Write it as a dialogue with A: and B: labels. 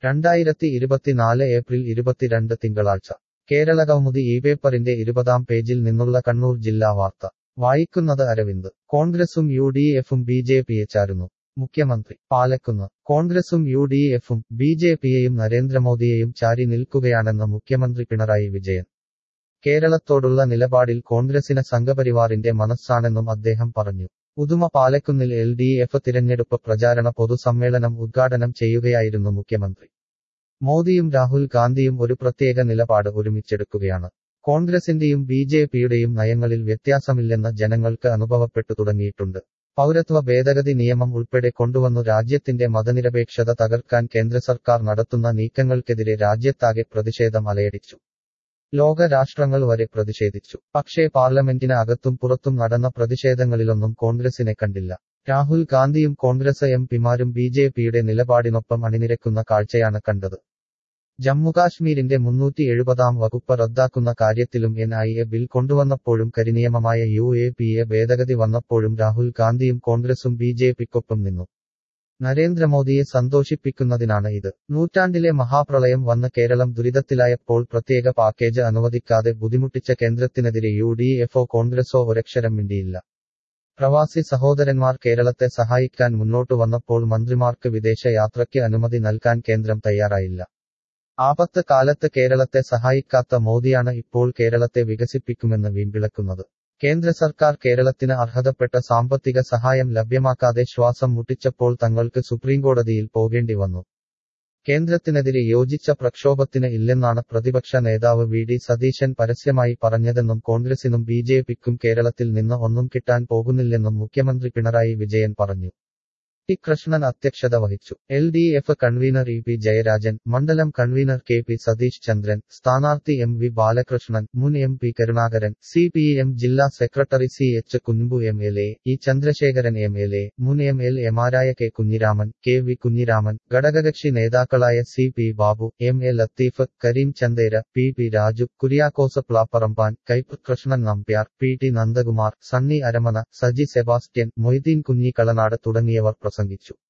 A: രണ്ടായിരത്തി ഇരുപത്തിനാല് ഏപ്രിൽ ഇരുപത്തിരണ്ട് തിങ്കളാഴ്ച കേരളകൗമുദി ഈ പേപ്പറിന്റെ ഇരുപതാം പേജിൽ നിന്നുള്ള കണ്ണൂർ ജില്ലാ വാർത്ത വായിക്കുന്നത് അരവിന്ദ് കോൺഗ്രസും യു ഡി എഫും ബി ജെ പിയെ ചാരുന്നു മുഖ്യമന്ത്രി പാലക്കുന്ന് കോൺഗ്രസും യു ഡി എഫും ബി ജെ പിയെയും നരേന്ദ്രമോദിയെയും ചാരി നിൽക്കുകയാണെന്ന് മുഖ്യമന്ത്രി പിണറായി വിജയൻ കേരളത്തോടുള്ള നിലപാടിൽ കോൺഗ്രസിന് സംഘപരിവാറിന്റെ മനസ്സാണെന്നും അദ്ദേഹം പറഞ്ഞു ഉദുമ പാലക്കുന്നിൽ എൽ ഡി എഫ് തിരഞ്ഞെടുപ്പ് പ്രചാരണ പൊതുസമ്മേളനം ഉദ്ഘാടനം ചെയ്യുകയായിരുന്നു മുഖ്യമന്ത്രി മോദിയും രാഹുൽ ഗാന്ധിയും ഒരു പ്രത്യേക നിലപാട് ഒരുമിച്ചെടുക്കുകയാണ് കോൺഗ്രസിന്റെയും ബി ജെ പിയുടെയും നയങ്ങളിൽ വ്യത്യാസമില്ലെന്ന് ജനങ്ങൾക്ക് അനുഭവപ്പെട്ടു തുടങ്ങിയിട്ടുണ്ട് പൗരത്വ ഭേദഗതി നിയമം ഉൾപ്പെടെ കൊണ്ടുവന്നു രാജ്യത്തിന്റെ മതനിരപേക്ഷത തകർക്കാൻ കേന്ദ്ര സർക്കാർ നടത്തുന്ന നീക്കങ്ങൾക്കെതിരെ രാജ്യത്താകെ പ്രതിഷേധം അലയടിച്ചു ലോക രാഷ്ട്രങ്ങൾ വരെ പ്രതിഷേധിച്ചു പക്ഷേ പാർലമെന്റിന് അകത്തും പുറത്തും നടന്ന പ്രതിഷേധങ്ങളിലൊന്നും കോൺഗ്രസിനെ കണ്ടില്ല രാഹുൽ ഗാന്ധിയും കോൺഗ്രസ് എം പിമാരും ബി ജെ പിയുടെ നിലപാടിനൊപ്പം അണിനിരക്കുന്ന കാഴ്ചയാണ് കണ്ടത് ജമ്മുകാശ്മീരിന്റെ മുന്നൂറ്റി എഴുപതാം വകുപ്പ് റദ്ദാക്കുന്ന കാര്യത്തിലും എൻ ഐ എ ബിൽ കൊണ്ടുവന്നപ്പോഴും കരിനിയമമായ യു എ പി എ ഭേദഗതി വന്നപ്പോഴും രാഹുൽ ഗാന്ധിയും കോൺഗ്രസും ബി ജെ പിക്കൊപ്പം നിന്നു നരേന്ദ്രമോദിയെ സന്തോഷിപ്പിക്കുന്നതിനാണ് ഇത് നൂറ്റാണ്ടിലെ മഹാപ്രളയം വന്ന് കേരളം ദുരിതത്തിലായപ്പോൾ പ്രത്യേക പാക്കേജ് അനുവദിക്കാതെ ബുദ്ധിമുട്ടിച്ച കേന്ദ്രത്തിനെതിരെ യു ഡി എഫോ കോൺഗ്രസോ ഒരക്ഷരം മിണ്ടിയില്ല പ്രവാസി സഹോദരന്മാർ കേരളത്തെ സഹായിക്കാൻ മുന്നോട്ടു വന്നപ്പോൾ മന്ത്രിമാർക്ക് വിദേശ യാത്രയ്ക്ക് അനുമതി നൽകാൻ കേന്ദ്രം തയ്യാറായില്ല ആപത്ത് കാലത്ത് കേരളത്തെ സഹായിക്കാത്ത മോദിയാണ് ഇപ്പോൾ കേരളത്തെ വികസിപ്പിക്കുമെന്ന് വീമ്പിളക്കുന്നത് കേന്ദ്ര സർക്കാർ കേരളത്തിന് അർഹതപ്പെട്ട സാമ്പത്തിക സഹായം ലഭ്യമാക്കാതെ ശ്വാസം മുട്ടിച്ചപ്പോൾ തങ്ങൾക്ക് സുപ്രീംകോടതിയിൽ പോകേണ്ടി വന്നു കേന്ദ്രത്തിനെതിരെ യോജിച്ച പ്രക്ഷോഭത്തിന് ഇല്ലെന്നാണ് പ്രതിപക്ഷ നേതാവ് വി ഡി സതീശൻ പരസ്യമായി പറഞ്ഞതെന്നും കോൺഗ്രസിനും ബി ജെ പിക്കും കേരളത്തിൽ നിന്ന് ഒന്നും കിട്ടാൻ പോകുന്നില്ലെന്നും മുഖ്യമന്ത്രി പിണറായി വിജയൻ പറഞ്ഞു ടി കൃഷ്ണൻ അധ്യക്ഷത വഹിച്ചു L D F convener E P Jayarajan മണ്ഡലം convener K P Satheesh Chandran സ്ഥാനാർത്ഥി എം വി ബാലകൃഷ്ണൻ മുൻ M P Karunakaran C P M ജില്ലാ secretary C H Kunhambu M L A E Chandrasekharan M L A മുൻ എം എൽ എമാരായ K Kunhiraman K V Kunhiraman ഘടകകക്ഷി നേതാക്കളായ C P Babu M A Latheef Kareem Chandera P P Raju Kuriakose Plapparampan കൈപ്പ് Krishnan Nambiar P T Nandakumar Sunny Aramana Saji Sebastian Moideen Kunhi Kalanad തുടങ്ങിയവർ പ്രസംഗിച്ചു